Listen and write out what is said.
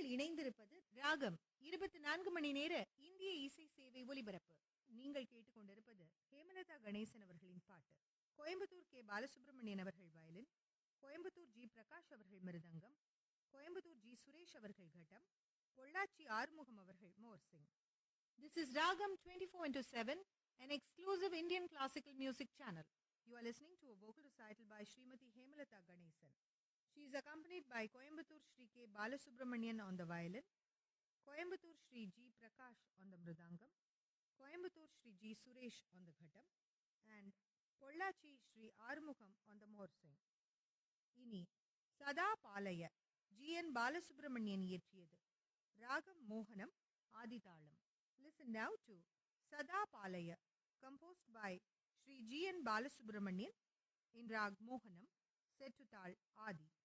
நீங்கள் இணைந்திருப்பது ராகம் இருபத்தி நான்கு மணி நேர இந்திய இசை சேவை ஒலிபரப்பு நீங்கள் கேட்டுக்கொண்டிருப்பது ஹேமலதா கணேசன் அவர்களின் பாட்டு கோயம்புத்தூர் கே பாலசுப்ரமணியன் அவர்கள் வயலின் கோயம்புத்தூர் ஜி பிரகாஷ் அவர்கள் மிருதங்கம் கோயம்புத்தூர் ஜி சுரேஷ் அவர்கள் கட்டம் பொள்ளாச்சி ஆறுமுகம் அவர்கள் மோர்சிங் திஸ் இஸ் ராகம் twenty four into seven an exclusive Indian classical music channel. You are listening to a vocal recital by Srimati Hemalata Ganesan. She is accompanied by Coimbatore Sri K. Balasubramanian on the violin, Coimbatore Sri G. Prakash on the mridangam, Coimbatore Sri G. Suresh on the ghatam, and Pollachi Sri Armukham on the morsing. இனி சதா பாலய G N Balasubramanian இயற்றியது ராகம் மோகனம் ஆதிதாளம் listen now to சதா பாலய composed by Sri G. N. Balasubramanian in Rag Mohanam, set to Tal Adi.